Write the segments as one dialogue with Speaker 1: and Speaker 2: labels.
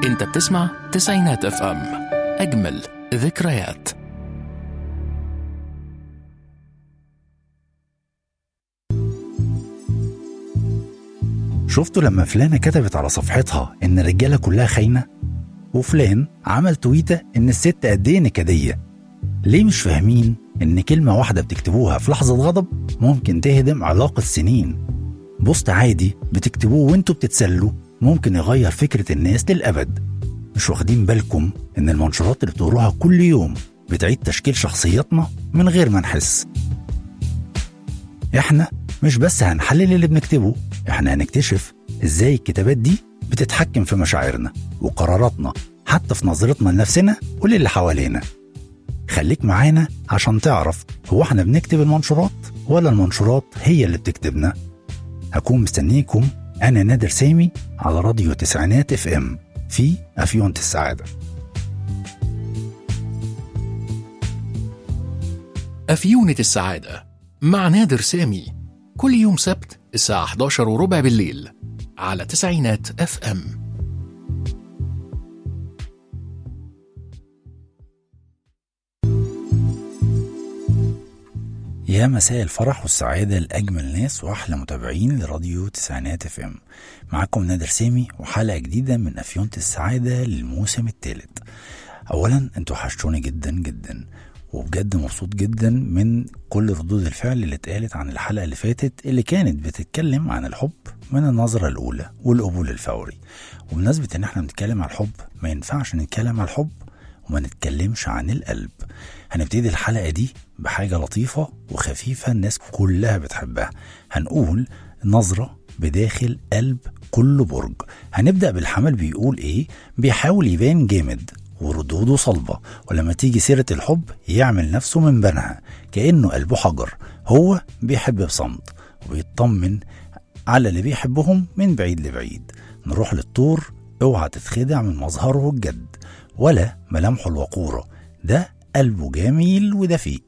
Speaker 1: انت بتسمع تسعينات اف ام اجمل ذكريات
Speaker 2: شفتوا لما فلانة كتبت على صفحتها إن الرجالة كلها خاينة؟ وفلان عمل تويتة إن الست قد إيه نكدية؟ ليه مش فاهمين إن كلمة واحدة بتكتبوها في لحظة غضب ممكن تهدم علاقة سنين؟ بوست عادي بتكتبوه وانتوا بتتسلوا ممكن يغير فكرة الناس للأبد مش واخدين بالكم إن المنشورات اللي بتقروها كل يوم بتعيد تشكيل شخصياتنا من غير ما نحس احنا مش بس هنحلل اللي بنكتبه احنا هنكتشف ازاي الكتابات دي بتتحكم في مشاعرنا وقراراتنا حتى في نظرتنا لنفسنا وللي حوالينا خليك معانا عشان تعرف هو احنا بنكتب المنشورات ولا المنشورات هي اللي بتكتبنا هكون مستنيكم انا نادر سامي على راديو تسعينات اف ام في افيونة السعاده
Speaker 1: أفيونة السعادة مع نادر سامي كل يوم سبت الساعة 11 وربع بالليل على تسعينات اف ام
Speaker 2: يا مساء الفرح والسعادة لأجمل ناس وأحلى متابعين لراديو تسعينات اف ام معاكم نادر سامي وحلقة جديدة من أفيونة السعادة للموسم الثالث أولا انتوا وحشتوني جدا جدا وبجد مبسوط جدا من كل ردود الفعل اللي اتقالت عن الحلقة اللي فاتت اللي كانت بتتكلم عن الحب من النظرة الأولى والقبول الفوري وبمناسبة إن احنا بنتكلم عن الحب ما ينفعش نتكلم عن الحب وما نتكلمش عن القلب هنبتدي الحلقة دي بحاجة لطيفة وخفيفة الناس كلها بتحبها هنقول نظرة بداخل قلب كل برج هنبدأ بالحمل بيقول ايه بيحاول يبان جامد وردوده صلبة ولما تيجي سيرة الحب يعمل نفسه من بنها كأنه قلبه حجر هو بيحب بصمت وبيطمن على اللي بيحبهم من بعيد لبعيد نروح للطور اوعى تتخدع من مظهره الجد ولا ملامحه الوقورة ده قلبه جميل ودفيق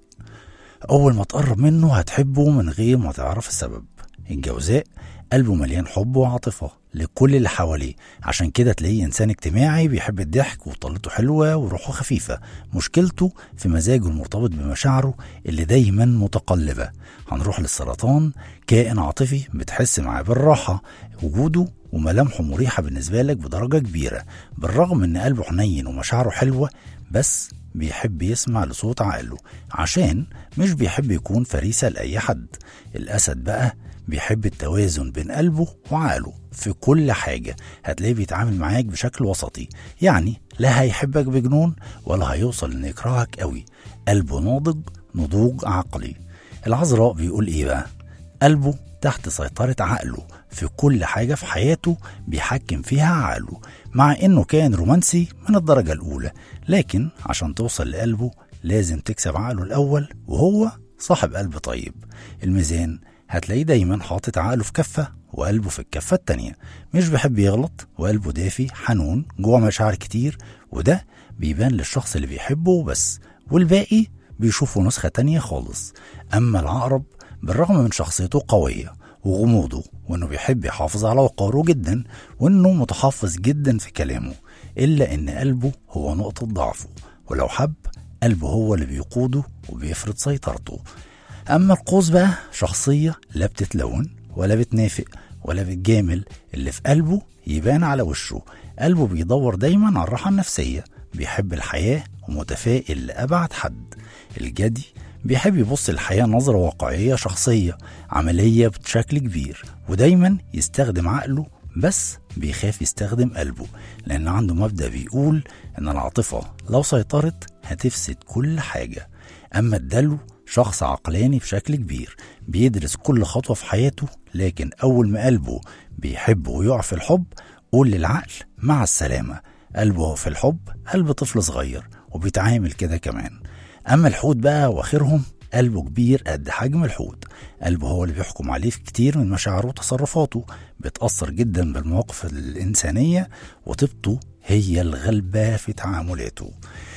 Speaker 2: أول ما تقرب منه هتحبه من غير ما تعرف السبب الجوزاء قلبه مليان حب وعاطفة لكل اللي حواليه عشان كده تلاقيه إنسان اجتماعي بيحب الضحك وطلته حلوة وروحه خفيفة مشكلته في مزاجه المرتبط بمشاعره اللي دايما متقلبة هنروح للسرطان كائن عاطفي بتحس معاه بالراحة وجوده وملامحه مريحة بالنسبة لك بدرجة كبيرة بالرغم ان قلبه حنين ومشاعره حلوة بس بيحب يسمع لصوت عقله عشان مش بيحب يكون فريسة لأي حد الأسد بقى بيحب التوازن بين قلبه وعقله في كل حاجة هتلاقيه بيتعامل معاك بشكل وسطي يعني لا هيحبك بجنون ولا هيوصل انه يكرهك قوي قلبه ناضج نضوج عقلي العذراء بيقول ايه بقى قلبه تحت سيطرة عقله في كل حاجة في حياته بيحكم فيها عقله مع انه كان رومانسي من الدرجة الاولى لكن عشان توصل لقلبه لازم تكسب عقله الاول وهو صاحب قلب طيب الميزان هتلاقيه دايما حاطط عقله في كفة وقلبه في الكفة التانية مش بيحب يغلط وقلبه دافي حنون جوه مشاعر كتير وده بيبان للشخص اللي بيحبه بس والباقي بيشوفوا نسخة تانية خالص أما العقرب بالرغم من شخصيته قوية وغموضه وانه بيحب يحافظ على وقاره جدا وانه متحفظ جدا في كلامه الا ان قلبه هو نقطة ضعفه ولو حب قلبه هو اللي بيقوده وبيفرض سيطرته اما القوس بقى شخصية لا بتتلون ولا بتنافق ولا بتجامل اللي في قلبه يبان على وشه قلبه بيدور دايما على الراحة النفسية بيحب الحياة ومتفائل لأبعد حد الجدي بيحب يبص للحياة نظرة واقعية شخصية عملية بشكل كبير ودايما يستخدم عقله بس بيخاف يستخدم قلبه لأن عنده مبدأ بيقول إن العاطفة لو سيطرت هتفسد كل حاجة أما الدلو شخص عقلاني بشكل كبير بيدرس كل خطوة في حياته لكن أول ما قلبه بيحب ويقع في الحب قول للعقل مع السلامة قلبه هو في الحب قلب طفل صغير وبيتعامل كده كمان أما الحوت بقى وآخرهم قلبه كبير قد حجم الحوت قلبه هو اللي بيحكم عليه في كتير من مشاعره وتصرفاته بيتأثر جدا بالمواقف الإنسانية وطيبته هي الغلبة في تعاملاته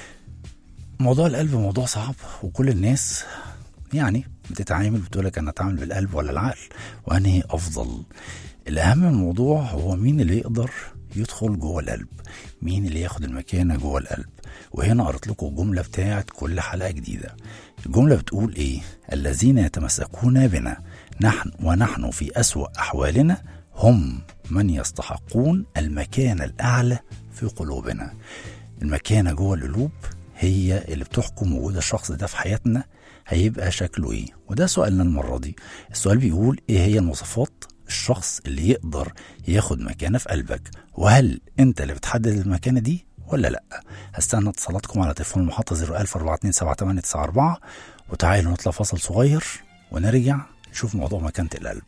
Speaker 2: موضوع القلب موضوع صعب وكل الناس يعني بتتعامل بتقولك أنا أتعامل بالقلب ولا العقل وأنهي أفضل الأهم من الموضوع هو مين اللي يقدر يدخل جوه القلب مين اللي ياخد المكانة جوه القلب وهنا قرأت لكم الجملة بتاعت كل حلقة جديدة الجملة بتقول ايه الذين يتمسكون بنا نحن ونحن في أسوأ أحوالنا هم من يستحقون المكان الأعلى في قلوبنا المكانة جوه القلوب هي اللي بتحكم وجود الشخص ده في حياتنا هيبقى شكله ايه وده سؤالنا المرة دي السؤال بيقول ايه هي المواصفات الشخص اللي يقدر ياخد مكانة في قلبك وهل انت اللي بتحدد المكانة دي ولا لا هستنى اتصالاتكم على تليفون المحطة 014278994 وتعالوا نطلع فاصل صغير ونرجع نشوف موضوع مكانة القلب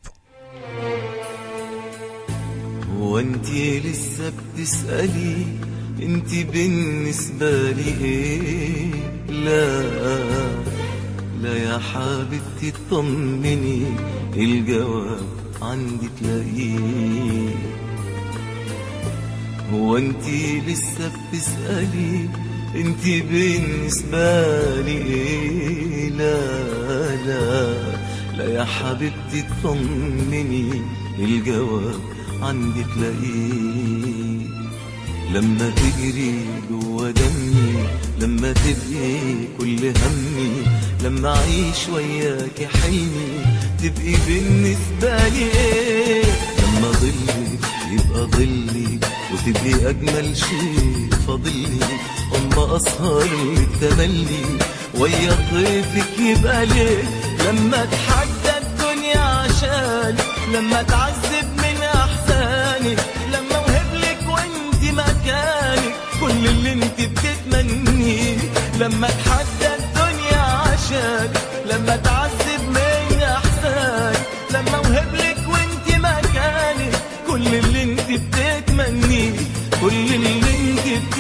Speaker 3: هو انت لسه بتسألي انت بالنسبة لي ايه لا لا يا حبيبتي اطمني الجواب عندي تلاقيه هو انت لسه بتسألي انت بالنسبة لي ايه لا لا لا يا حبيبتي اطمني الجواب عندي تلاقيه لما تجري جوا دمي لما تبقي كل همي لما اعيش وياك حلمي تبقي بالنسبة لي ايه لما ظلي يبقى ظلي وتبقي اجمل شيء فاضلي اما اسهر للتملي ويا طيفك يبقى ليه لما اتحدى الدنيا عشاني لما اتعذب من احزاني لما اوهبلك وانت مكاني كل اللي انت بتتمنيه لما اتحدى الدنيا عشاني لما اتعذب من احزاني لما اوهبلك وانت مكاني كل اللي انت بتتمنيه كل اللي انت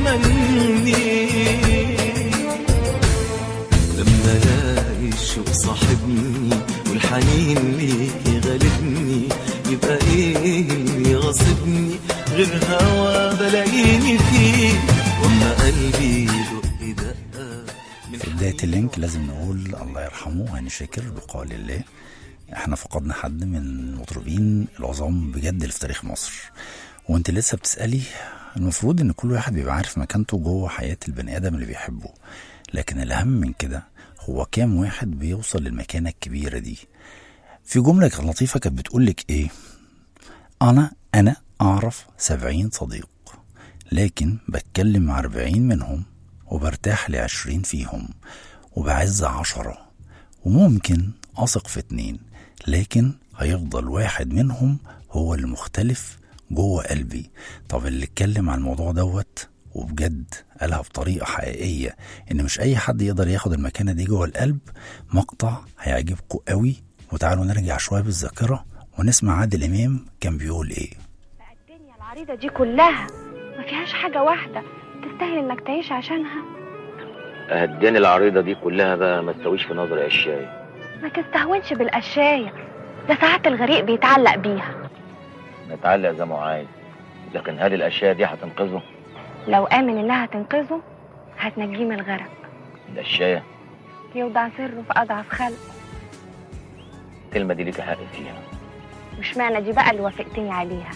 Speaker 3: بتتمنيه لما الاقي الشوق صاحبني والحنين ليكي غالبني يبقى ايه اللي غاصبني غير هوا بلاقيني فيه واما قلبي يدق دقه من
Speaker 2: في بداية اللينك لازم نقول الله يرحمه هاني شاكر بقول الله احنا فقدنا حد من المطربين العظام بجد اللي في تاريخ مصر وانت لسه بتسألي المفروض ان كل واحد بيبقى عارف مكانته جوه حياة البني ادم اللي بيحبه لكن الاهم من كده هو كام واحد بيوصل للمكانة الكبيرة دي في جملة كانت لطيفة كانت بتقولك ايه انا انا اعرف سبعين صديق لكن بتكلم مع أربعين منهم وبرتاح لعشرين فيهم وبعز عشرة وممكن أثق في اتنين لكن هيفضل واحد منهم هو المختلف جوه قلبي طب اللي اتكلم عن الموضوع دوت وبجد قالها بطريقة حقيقية إن مش أي حد يقدر ياخد المكانة دي جوه القلب مقطع هيعجبكم قوي وتعالوا نرجع شوية بالذاكرة ونسمع عادل إمام كان بيقول إيه
Speaker 4: بقى الدنيا العريضة دي كلها ما فيهاش حاجة واحدة تستاهل انك تعيش عشانها
Speaker 5: الدين العريضة دي كلها بقى ما تسويش في نظر الشاي
Speaker 4: ما تستهونش بالقشاية ده ساعات الغريق بيتعلق بيها
Speaker 5: نتعلق زي ما هو عايز لكن هل الأشياء دي هتنقذه؟
Speaker 4: لو آمن انها تنقذه هتنجيه من الغرق
Speaker 5: الأشياء
Speaker 4: يوضع سره في أضعف خلق
Speaker 5: الكلمة دي ليك حق فيها
Speaker 4: مش معنى دي بقى اللي وافقتني عليها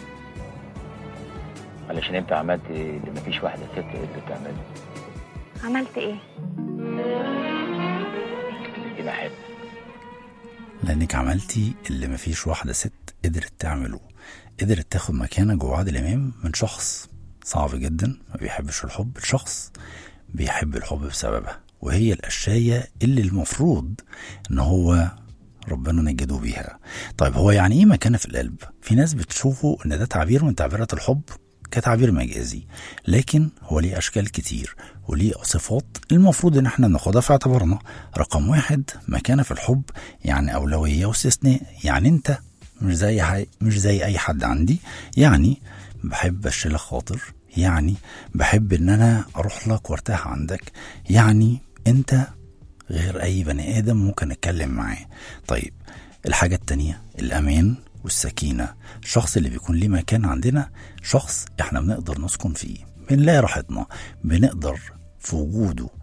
Speaker 5: علشان انت عملت اللي مفيش واحدة ست قدرت تعمله
Speaker 4: عملت ايه
Speaker 5: ادينا حب
Speaker 2: لانك عملتي اللي مفيش واحده ست قدرت تعمله قدرت تاخد مكانه جوه عادل امام من شخص صعب جدا ما بيحبش الحب لشخص بيحب الحب بسببها وهي القشايه اللي المفروض ان هو ربنا نجده بيها طيب هو يعني ايه مكانه في القلب في ناس بتشوفه ان ده تعبير من تعبيرات الحب كتعبير مجازي لكن هو ليه اشكال كتير وليه صفات المفروض ان احنا ناخدها في اعتبارنا رقم واحد مكانه في الحب يعني اولويه واستثناء يعني انت مش زي حي... مش زي اي حد عندي يعني بحب اشيلك خاطر يعني بحب ان انا اروح لك وارتاح عندك يعني انت غير اي بني ادم ممكن اتكلم معاه طيب الحاجه التانية الامان والسكينه الشخص اللي بيكون ليه مكان عندنا شخص احنا بنقدر نسكن فيه بنلاقي راحتنا بنقدر في وجوده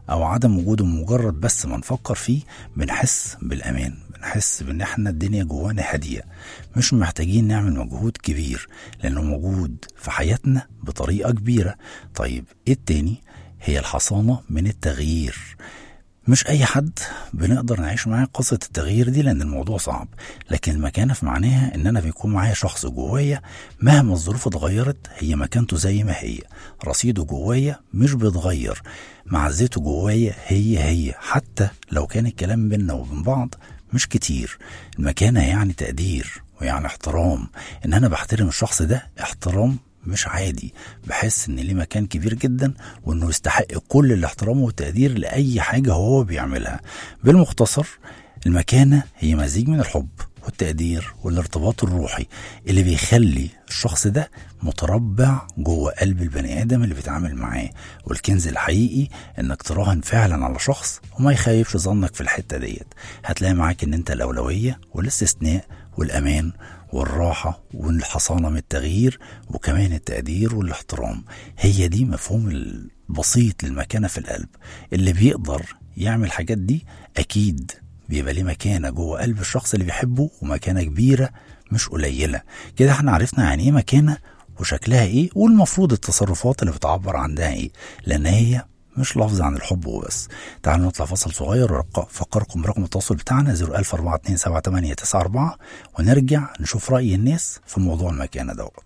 Speaker 2: أو عدم وجوده مجرد بس ما نفكر فيه بنحس بالأمان بنحس بإن إحنا الدنيا جوانا هادية مش محتاجين نعمل مجهود كبير لأنه موجود في حياتنا بطريقة كبيرة طيب إيه التاني؟ هي الحصانة من التغيير مش أي حد بنقدر نعيش معاه قصة التغيير دي لأن الموضوع صعب لكن المكانة في معناها إن أنا بيكون معايا شخص جوايا مهما الظروف اتغيرت هي مكانته زي ما هي رصيده جوايا مش بيتغير معزته جوايا هي هي حتى لو كان الكلام بينا وبين بعض مش كتير المكانة يعني تقدير ويعني احترام ان انا بحترم الشخص ده احترام مش عادي بحس ان ليه مكان كبير جدا وانه يستحق كل الاحترام والتقدير لاي حاجه هو بيعملها بالمختصر المكانه هي مزيج من الحب والتقدير والارتباط الروحي اللي بيخلي الشخص ده متربع جوه قلب البني ادم اللي بيتعامل معاه والكنز الحقيقي انك تراهن فعلا على شخص وما يخيبش ظنك في الحته ديت هتلاقي معاك ان انت الاولويه والاستثناء والامان والراحة والحصانة من التغيير وكمان التقدير والاحترام هي دي مفهوم البسيط للمكانة في القلب اللي بيقدر يعمل الحاجات دي أكيد بيبقى ليه مكانة جوه قلب الشخص اللي بيحبه ومكانة كبيرة مش قليلة كده احنا عرفنا يعني ايه مكانة وشكلها ايه والمفروض التصرفات اللي بتعبر عنها ايه لان هي مش لفظ عن الحب وبس تعالوا نطلع فصل صغير وافكركم برقم التواصل بتاعنا 004278994 ونرجع نشوف رأي الناس في موضوع المكانة دوت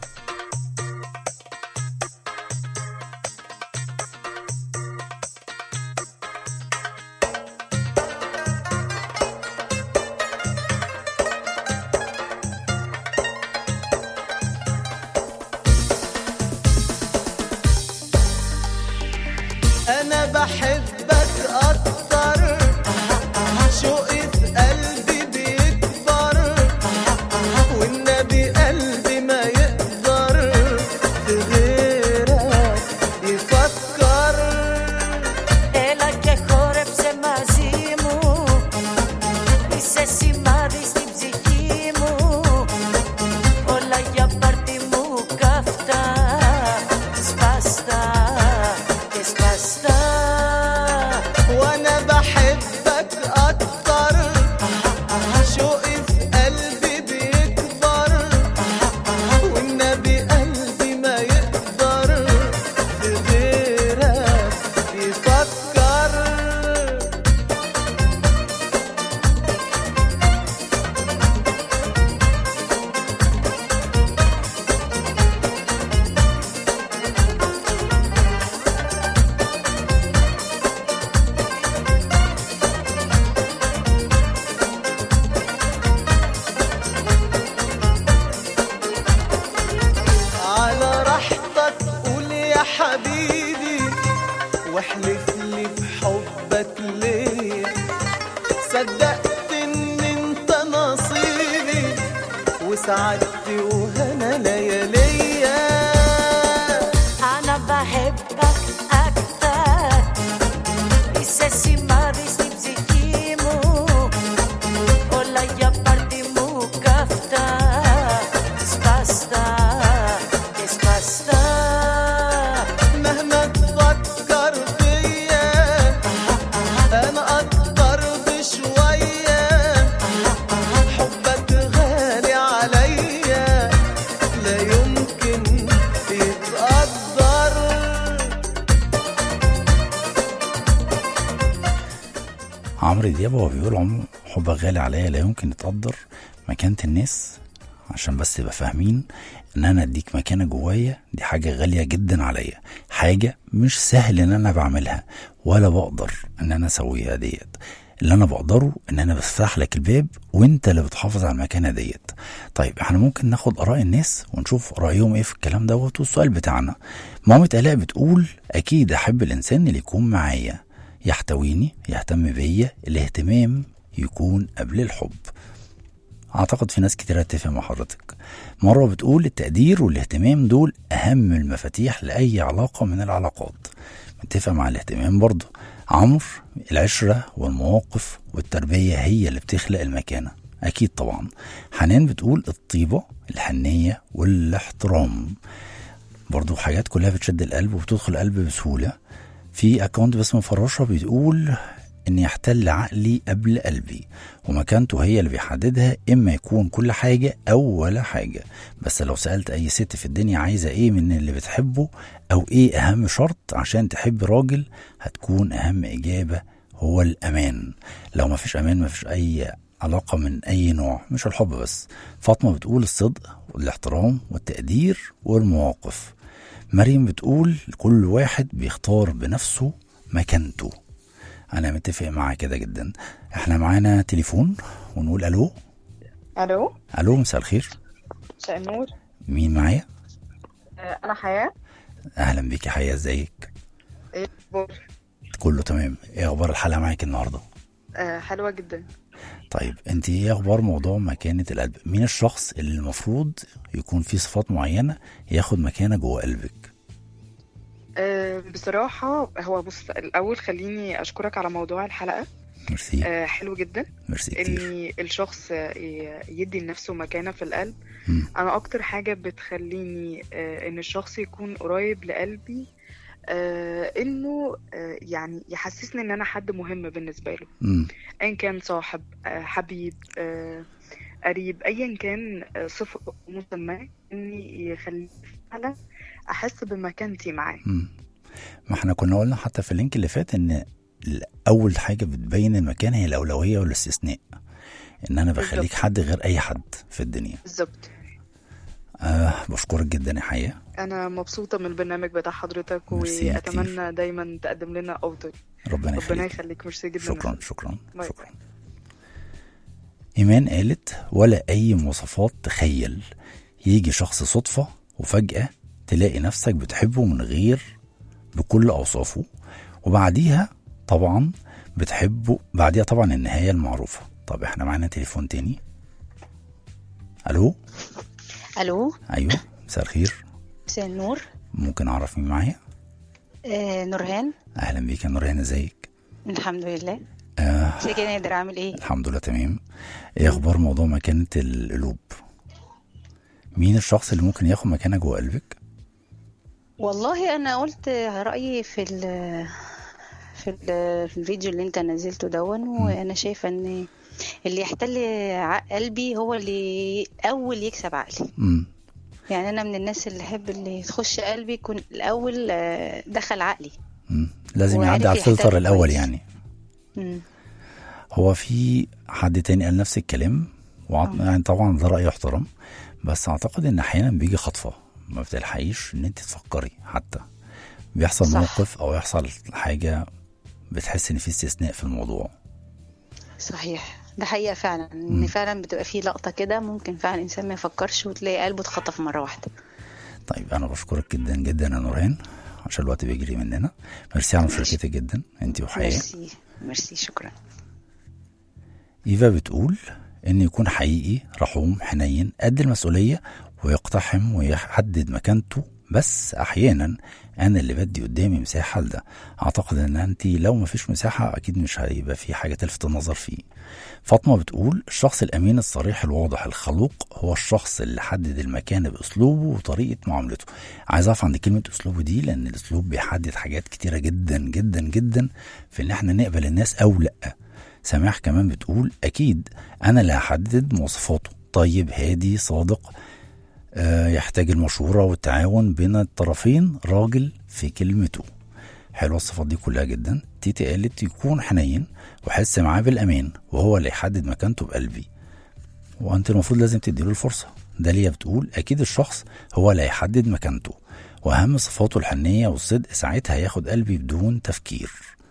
Speaker 6: انا بحبك اكتر شوقي في قلبي بيكبر والنبي قلبي ما يقدر في غيرك يفكر
Speaker 7: Έλα και χόρεψε μαζί μου Είσαι σημάδι στην ψυχή μου Όλα για πάρτι μου καυτά Σπαστά και σπαστά
Speaker 6: وانا بحبك اكتر شوقي في قلبي بيكبر والنبي قلبي ما يقدر في غيرك يفكر على راحتك قول يا حبيبي واحلف لي بحبك ليا صدقت ان انت نصيبي وسعدتي وهنا لياليا
Speaker 7: أنا بحبك أكتر Είσαι σημάδι στην ψυχή μου Όλα για πάρτι μου καυτά Σπαστά και σπαστά
Speaker 6: مهما تفكر فيا انا اكتر بشوية حبك غالي عليا لا يمكن يتقدر
Speaker 2: عمرو دياب هو بيقول عمر حبك غالي عليا لا يمكن يتقدر مكانة الناس عشان بس يبقى فاهمين ان انا اديك مكانة جوايا دي حاجة غالية جدا عليا حاجة مش سهل ان انا بعملها ولا بقدر ان انا اسويها ديت اللي انا بقدره ان انا بفتح لك الباب وانت اللي بتحافظ على المكانة ديت طيب احنا ممكن ناخد اراء الناس ونشوف رايهم ايه في الكلام دوت والسؤال بتاعنا مامة الاء بتقول اكيد احب الانسان اللي يكون معايا يحتويني يهتم بيا الاهتمام يكون قبل الحب اعتقد في ناس كتير هتتفق مع حضرتك مرة بتقول التقدير والاهتمام دول اهم المفاتيح لاي علاقة من العلاقات متفق مع الاهتمام برضه عمرو العشرة والمواقف والتربية هي اللي بتخلق المكانة أكيد طبعا حنان بتقول الطيبة الحنية والاحترام برضو حاجات كلها بتشد القلب وبتدخل القلب بسهولة في اكونت باسم فراشة بيقول ان يحتل عقلي قبل قلبي ومكانته هي اللي بيحددها اما يكون كل حاجة او ولا حاجة بس لو سألت اي ست في الدنيا عايزة ايه من اللي بتحبه او ايه اهم شرط عشان تحب راجل هتكون اهم اجابة هو الامان لو مفيش امان مفيش اي علاقة من اي نوع مش الحب بس فاطمة بتقول الصدق والاحترام والتقدير والمواقف مريم بتقول كل واحد بيختار بنفسه مكانته انا متفق معاه كده جدا احنا معانا تليفون ونقول الو
Speaker 8: الو
Speaker 2: الو مساء الخير
Speaker 8: مساء النور
Speaker 2: مين معايا
Speaker 8: آه، انا حياه
Speaker 2: اهلا بيك يا حياة ازيك
Speaker 8: ايه اخبار
Speaker 2: كله تمام ايه اخبار الحلقه معاك النهارده
Speaker 8: آه، حلوه جدا
Speaker 2: طيب انت ايه اخبار موضوع مكانه القلب مين الشخص اللي المفروض يكون فيه صفات معينه ياخد مكانه جوه قلبك
Speaker 8: آه، بصراحه هو بص الاول خليني اشكرك على موضوع الحلقه
Speaker 2: ميرسي
Speaker 8: آه، حلو جدا
Speaker 2: ميرسي كتير
Speaker 8: ان الشخص آه، يدي لنفسه مكانه في القلب
Speaker 2: مم.
Speaker 8: انا اكتر حاجه بتخليني آه، ان الشخص يكون قريب لقلبي آه، انه آه، يعني يحسسني ان انا حد مهم بالنسبه له
Speaker 2: مم.
Speaker 8: ان كان صاحب آه، حبيب آه، قريب ايا كان آه، صفه مسماه اني يخليني فعلا احس بمكانتي معاه
Speaker 2: مم. ما احنا كنا قلنا حتى في اللينك اللي فات ان ال- اول حاجه بتبين المكان هي الاولويه والاستثناء ان انا بخليك
Speaker 8: بالظبط.
Speaker 2: حد غير اي حد في الدنيا
Speaker 8: بالظبط
Speaker 2: آه بشكرك جدا يا حياة
Speaker 8: انا مبسوطه من البرنامج بتاع حضرتك
Speaker 2: ميرسي
Speaker 8: واتمنى دايما تقدم لنا افضل
Speaker 2: ربنا
Speaker 8: ربنا
Speaker 2: يخليك
Speaker 8: يخليك ميرسي جدا
Speaker 2: شكرا شكرا
Speaker 8: باي.
Speaker 2: شكرا إيمان قالت ولا أي مواصفات تخيل يجي شخص صدفة وفجأة تلاقي نفسك بتحبه من غير بكل أوصافه وبعديها طبعا بتحبه بعديها طبعا النهاية المعروفة طب احنا معانا تليفون تاني ألو
Speaker 9: الو
Speaker 2: أيوه مساء الخير
Speaker 9: مساء النور
Speaker 2: ممكن أعرف مين معايا
Speaker 9: آه نورهان
Speaker 2: أهلا بيك يا نورهان ازيك
Speaker 9: الحمد لله
Speaker 2: آه
Speaker 9: ازيك يا نادر عامل ايه
Speaker 2: الحمد لله تمام ايه اخبار موضوع مكانة القلوب مين الشخص اللي ممكن ياخد مكانك جوه قلبك
Speaker 9: والله انا قلت رايي في ال في, ال في الفيديو اللي انت نزلته دون وانا شايفه ان اللي يحتل ع- قلبي هو اللي اول يكسب عقلي
Speaker 2: امم
Speaker 9: يعني انا من الناس اللي احب اللي تخش قلبي يكون الاول آه، دخل عقلي
Speaker 2: أمم. لازم
Speaker 9: وعارف
Speaker 2: يعدي على
Speaker 9: يحتاج
Speaker 2: الفلتر الاول
Speaker 9: كويس.
Speaker 2: يعني
Speaker 9: مم.
Speaker 2: هو في حد تاني قال نفس الكلام وعط... يعني طبعا ده رأي يحترم بس اعتقد ان احيانا بيجي خطفة ما بتلحقيش ان انت تفكري حتى بيحصل
Speaker 9: صح.
Speaker 2: موقف او يحصل حاجة بتحس ان في استثناء في الموضوع
Speaker 9: صحيح ده حقيقه فعلا
Speaker 2: مم.
Speaker 9: ان فعلا بتبقى في لقطه كده ممكن فعلا الانسان ما يفكرش وتلاقي قلبه اتخطف مره واحده
Speaker 2: طيب انا بشكرك جدا جدا يا نوران عشان الوقت بيجري مننا ميرسي على مشاركتك جدا انت وحياه
Speaker 9: ميرسي ميرسي شكرا
Speaker 2: ايفا بتقول ان يكون حقيقي رحوم حنين قد المسؤوليه ويقتحم ويحدد مكانته بس احيانا انا اللي بدي قدامي مساحه لده اعتقد ان انت لو مفيش مساحه اكيد مش هيبقى في حاجه تلفت النظر فيه فاطمه بتقول الشخص الامين الصريح الواضح الخلوق هو الشخص اللي حدد المكان باسلوبه وطريقه معاملته عايز اقف عند كلمه اسلوبه دي لان الاسلوب بيحدد حاجات كتيره جدا جدا جدا في ان احنا نقبل الناس او لا سماح كمان بتقول اكيد انا اللي هحدد مواصفاته طيب هادي صادق آه، يحتاج المشورة والتعاون بين الطرفين راجل في كلمته حلوة الصفات دي كلها جدا تيتي قالت يكون حنين وحس معاه بالأمان وهو اللي يحدد مكانته بقلبي وأنت المفروض لازم تديله الفرصة داليا بتقول أكيد الشخص هو اللي هيحدد مكانته وأهم صفاته الحنية والصدق ساعتها ياخد قلبي بدون تفكير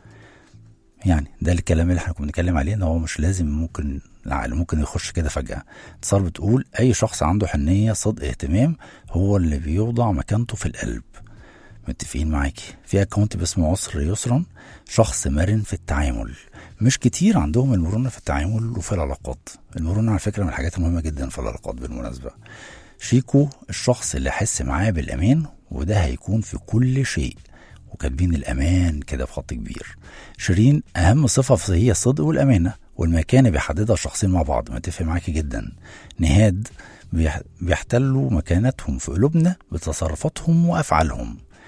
Speaker 2: يعني ده الكلام اللي احنا كنا بنتكلم عليه ان هو مش لازم ممكن العقل ممكن يخش كده فجأة اتصال بتقول اي شخص عنده حنية صدق اهتمام هو اللي بيوضع مكانته في القلب متفقين معاكي في اكونت باسمه عسر يسرا شخص مرن في التعامل مش كتير عندهم المرونة في التعامل وفي العلاقات المرونة على فكرة من الحاجات المهمة جدا في العلاقات بالمناسبة شيكو الشخص اللي حس معاه بالأمان وده هيكون في كل شيء وكاتبين الأمان كده بخط كبير شيرين أهم صفة هي الصدق والأمانة والمكان اللي بيحددها الشخصين مع بعض متفق معاكي جدا نهاد بيح- بيحتلوا مكانتهم في قلوبنا بتصرفاتهم وأفعالهم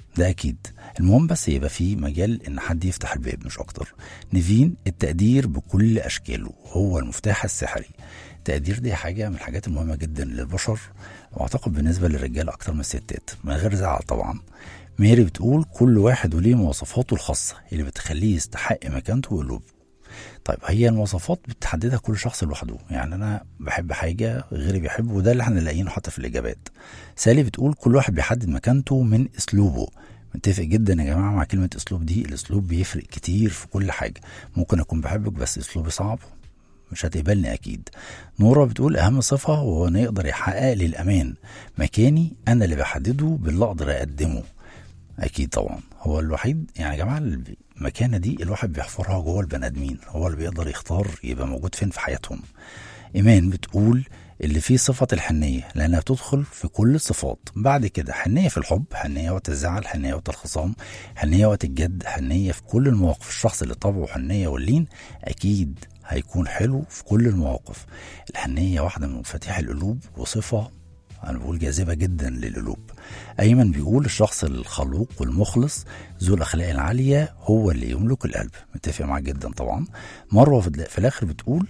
Speaker 2: ده اكيد المهم بس يبقى في مجال ان حد يفتح الباب مش اكتر نيفين التقدير بكل اشكاله هو المفتاح السحري التقدير دي حاجه من الحاجات المهمه جدا للبشر واعتقد بالنسبه للرجال اكتر من الستات من غير زعل طبعا ميري بتقول كل واحد وليه مواصفاته الخاصه اللي بتخليه يستحق مكانته وقلوبه طيب هي المواصفات بتحددها كل شخص لوحده يعني انا بحب حاجه غيري بيحبه وده اللي احنا لاقيينه حتى في الاجابات سالي بتقول كل واحد بيحدد مكانته من اسلوبه متفق جدا يا جماعه مع كلمه اسلوب دي الاسلوب بيفرق كتير في كل حاجه ممكن اكون بحبك بس اسلوبي صعب مش هتقبلني اكيد نورا بتقول اهم صفه هو انه يقدر يحقق لي الامان مكاني انا اللي بحدده باللي اقدر اقدمه اكيد طبعا هو الوحيد يعني يا جماعه المكانه دي الواحد بيحفرها جوه البني ادمين هو اللي بيقدر يختار يبقى موجود فين في حياتهم ايمان بتقول اللي فيه صفة الحنية لأنها بتدخل في كل الصفات بعد كده حنية في الحب حنية وقت الزعل حنية وقت الخصام حنية وقت الجد حنية في كل المواقف الشخص اللي طبعه حنية واللين أكيد هيكون حلو في كل المواقف الحنية واحدة من مفاتيح القلوب وصفة أنا بقول جاذبة جدا للقلوب أيمن بيقول الشخص الخلوق والمخلص ذو الأخلاق العالية هو اللي يملك القلب متفق معاك جدا طبعا مروة في في الآخر بتقول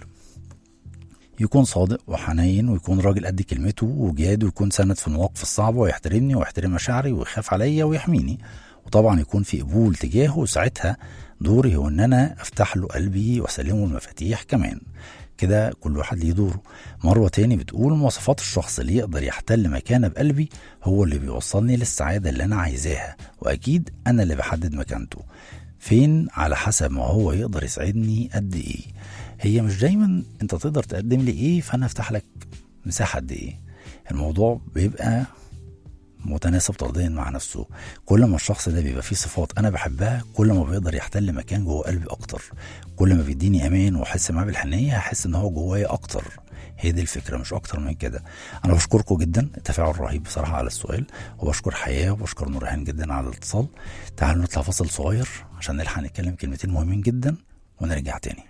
Speaker 2: يكون صادق وحنين ويكون راجل قد كلمته وجاد ويكون سند في المواقف الصعبة ويحترمني ويحترم مشاعري ويخاف عليا ويحميني وطبعا يكون في قبول تجاهه وساعتها دوري هو ان انا افتح له قلبي واسلمه المفاتيح كمان كده كل واحد ليه دوره مروة تاني بتقول مواصفات الشخص اللي يقدر يحتل مكانه بقلبي هو اللي بيوصلني للسعادة اللي أنا عايزاها وأكيد أنا اللي بحدد مكانته فين على حسب ما هو يقدر يسعدني قد إيه هي مش دايما أنت تقدر تقدم لي إيه فأنا أفتح لك مساحة قد إيه الموضوع بيبقى متناسب طرديا مع نفسه كل ما الشخص ده بيبقى فيه صفات انا بحبها كل ما بيقدر يحتل مكان جوه قلبي اكتر كل ما بيديني امان واحس معاه بالحنيه هحس ان هو جوايا اكتر هي دي الفكره مش اكتر من كده انا بشكركم جدا التفاعل رهيب بصراحه على السؤال وبشكر حياه وبشكر نورهان جدا على الاتصال تعالوا نطلع فاصل صغير عشان نلحق نتكلم كلمتين مهمين جدا ونرجع تاني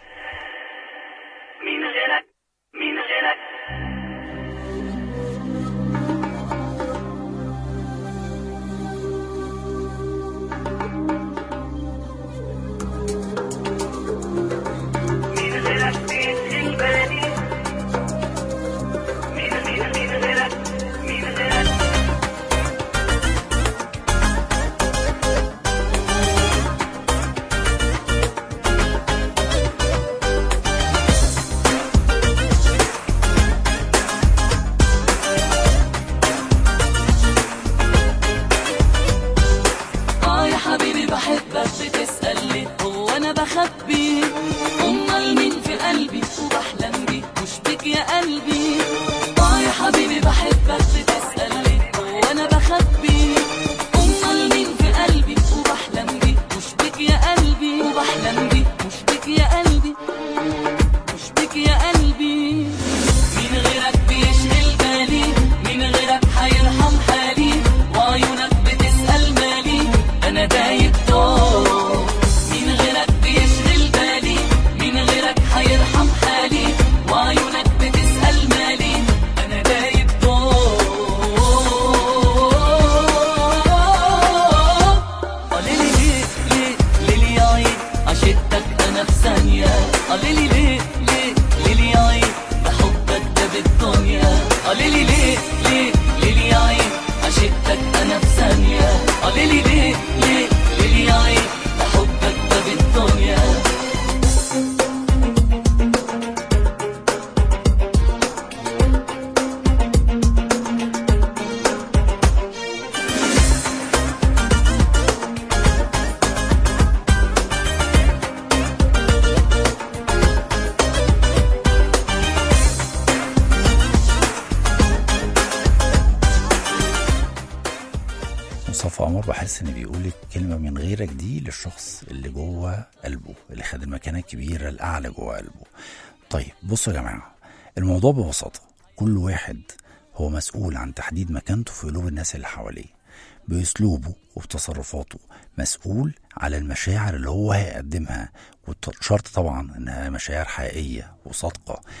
Speaker 10: مين غيرك مين غيرك مين غيرك بيشغل بالي مين مين مين غيرك مين غيرك
Speaker 11: اه يا حبيبي بحبك بتسأل ليه هو انا بخبي امال مين في قلبي وبحلم بيه مش بيك يا قلبي اه يا حبيبي بحبك بتسأل ليه هو انا بخبي امال مين في قلبي وبحلم بيه مش بيك يا قلبي وبحلم بيه مش بيك يا قلبي مش بيك يا قلبي مين غيرك بيشغل بالي مين غيرك هيرحم حالي وعيونك بتسأل مالي أنا دايب طول مين غيرك بيشغل بالي مين غيرك هيرحم حالي وعيونك بتسأل مالي أنا دايب طول قوليلي ليه ليه ليه ليه يا عيد عشقتك أنا في ثانية قوليلي ليه ليه ليه ليه يا عيد بحبك ده بالدنيا قوليلي ليه ليه ليه ليه يا عيد عشقتك أنا في ثانية قوليلي ليه ليه ليه ليه يا عيد بحبك ده بالدنيا
Speaker 2: مصطفى قمر بحس ان بيقول لك كلمه من غيرك دي للشخص اللي جوه قلبه اللي خد المكانه الكبيره الاعلى جوه قلبه طيب بصوا يا جماعه الموضوع ببساطه كل واحد هو مسؤول عن تحديد مكانته في قلوب الناس اللي حواليه باسلوبه وبتصرفاته مسؤول على المشاعر اللي هو هيقدمها وشرط طبعا انها مشاعر حقيقيه وصادقه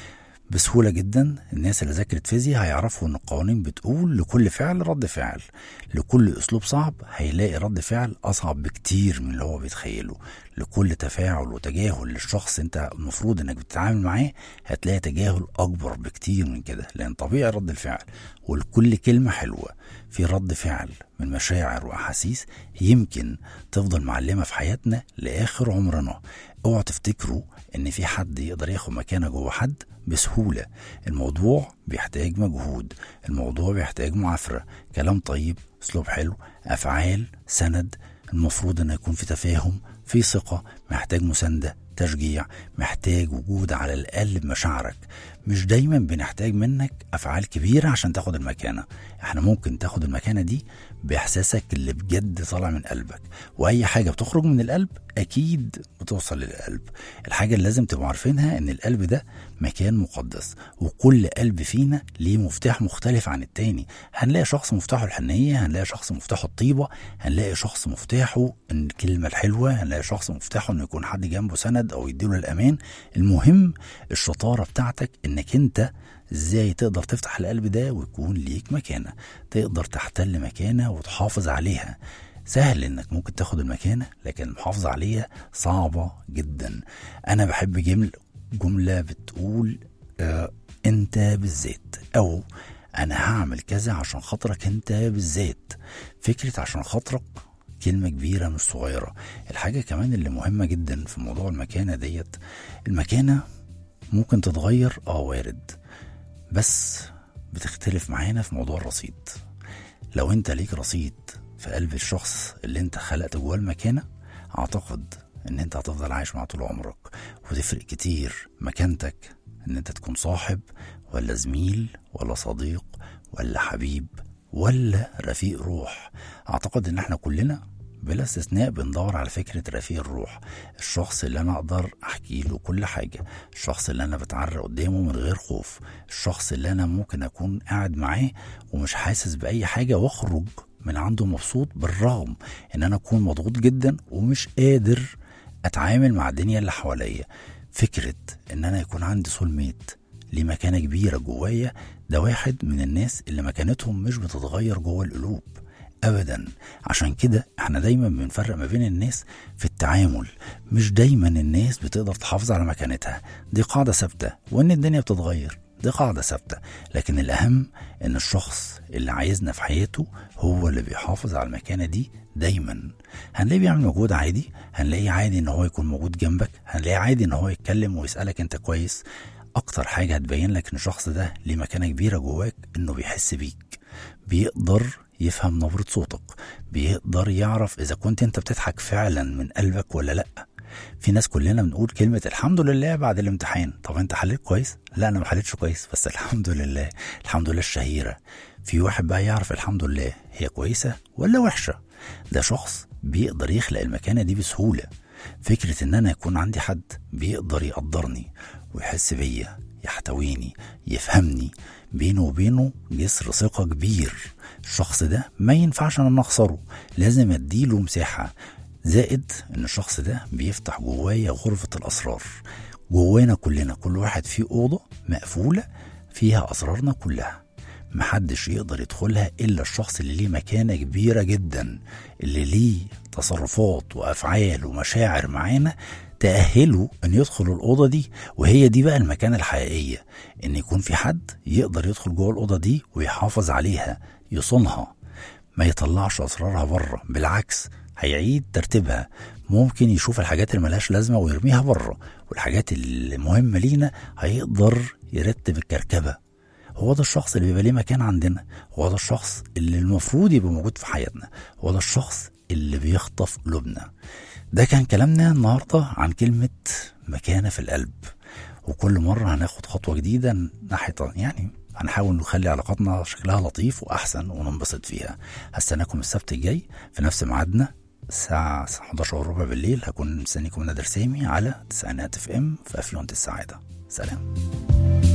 Speaker 2: بسهولة جدا الناس اللي ذاكرت فيزياء هيعرفوا ان القوانين بتقول لكل فعل رد فعل لكل اسلوب صعب هيلاقي رد فعل اصعب بكتير من اللي هو بيتخيله لكل تفاعل وتجاهل للشخص انت المفروض انك بتتعامل معاه هتلاقي تجاهل اكبر بكتير من كده لان طبيعي رد الفعل ولكل كلمة حلوة في رد فعل من مشاعر واحاسيس يمكن تفضل معلمة في حياتنا لاخر عمرنا اوعوا تفتكروا ان في حد يقدر ياخد مكانه جوه حد بسهولة الموضوع بيحتاج مجهود الموضوع بيحتاج معافرة كلام طيب اسلوب حلو افعال سند المفروض ان يكون في تفاهم في ثقة محتاج مساندة تشجيع محتاج وجود على الاقل بمشاعرك مش دايما بنحتاج منك افعال كبيرة عشان تاخد المكانة احنا ممكن تاخد المكانة دي باحساسك اللي بجد طالع من قلبك واي حاجة بتخرج من القلب اكيد بتوصل للقلب الحاجة اللي لازم تبقوا عارفينها ان القلب ده مكان مقدس وكل قلب فينا ليه مفتاح مختلف عن التاني هنلاقي شخص مفتاحه الحنية هنلاقي شخص مفتاحه الطيبة هنلاقي شخص مفتاحه الكلمة الحلوة هنلاقي شخص مفتاحه انه يكون حد جنبه سند او يديله الامان المهم الشطارة بتاعتك انك انت ازاي تقدر تفتح القلب ده ويكون ليك مكانة تقدر تحتل مكانة وتحافظ عليها سهل انك ممكن تاخد المكانة لكن المحافظة عليها صعبة جدا انا بحب جمل جملة بتقول آه انت بالذات او انا هعمل كذا عشان خاطرك انت بالذات فكرة عشان خاطرك كلمة كبيرة مش صغيرة الحاجة كمان اللي مهمة جدا في موضوع المكانة ديت المكانة ممكن تتغير اه وارد بس بتختلف معانا في موضوع الرصيد لو انت ليك رصيد في قلب الشخص اللي انت خلقت جواه المكانة اعتقد ان انت هتفضل عايش معاه طول عمرك وتفرق كتير مكانتك ان انت تكون صاحب ولا زميل ولا صديق ولا حبيب ولا رفيق روح اعتقد ان احنا كلنا بلا استثناء بندور على فكرة رفيق الروح الشخص اللي أنا أقدر أحكي له كل حاجة الشخص اللي أنا بتعرى قدامه من غير خوف الشخص اللي أنا ممكن أكون قاعد معاه ومش حاسس بأي حاجة وأخرج من عنده مبسوط بالرغم إن أنا أكون مضغوط جدا ومش قادر أتعامل مع الدنيا اللي حواليا فكرة إن أنا يكون عندي سول ميت ليه مكانة كبيرة جوايا ده واحد من الناس اللي مكانتهم مش بتتغير جوه القلوب ابدا عشان كده احنا دايما بنفرق ما بين الناس في التعامل مش دايما الناس بتقدر تحافظ على مكانتها دي قاعده ثابته وان الدنيا بتتغير دي قاعده ثابته لكن الاهم ان الشخص اللي عايزنا في حياته هو اللي بيحافظ على المكانه دي دايما هنلاقيه بيعمل مجهود عادي هنلاقيه عادي ان هو يكون موجود جنبك هنلاقيه عادي ان هو يتكلم ويسالك انت كويس اكتر حاجه هتبين لك ان الشخص ده ليه مكانه كبيره جواك انه بيحس بيك بيقدر يفهم نبرة صوتك بيقدر يعرف إذا كنت أنت بتضحك فعلا من قلبك ولا لأ في ناس كلنا بنقول كلمة الحمد لله بعد الامتحان طب أنت حليت كويس؟ لا أنا ما حليتش كويس بس الحمد لله الحمد لله الشهيرة في واحد بقى يعرف الحمد لله هي كويسة ولا وحشة ده شخص بيقدر يخلق المكانة دي بسهولة فكرة إن أنا يكون عندي حد بيقدر يقدرني ويحس بيا يحتويني يفهمني بينه وبينه جسر ثقة كبير الشخص ده ما ينفعش انا اخسره لازم اديله مساحة زائد ان الشخص ده بيفتح جوايا غرفة الاسرار جوانا كلنا كل واحد فيه اوضة مقفولة فيها اسرارنا كلها محدش يقدر يدخلها الا الشخص اللي ليه مكانة كبيرة جدا اللي ليه تصرفات وافعال ومشاعر معانا تأهله ان يدخل الأوضة دي وهي دي بقى المكانة الحقيقية ان يكون في حد يقدر يدخل جوه الأوضة دي ويحافظ عليها يصونها ما يطلعش أسرارها بره بالعكس هيعيد ترتيبها ممكن يشوف الحاجات اللي ملهاش لازمة ويرميها بره والحاجات المهمة لينا هيقدر يرتب الكركبة هو ده الشخص اللي بيبقى ليه مكان عندنا هو ده الشخص اللي المفروض يبقى موجود في حياتنا هو ده الشخص اللي بيخطف قلوبنا ده كان كلامنا النهاردة عن كلمة مكانة في القلب وكل مرة هناخد خطوة جديدة ناحية يعني هنحاول نخلي علاقاتنا شكلها لطيف وأحسن وننبسط فيها هستناكم السبت الجاي في نفس ميعادنا الساعة 11 وربع بالليل هكون مستنيكم نادر سامي على تسعينات اف ام في أفيونة السعادة سلام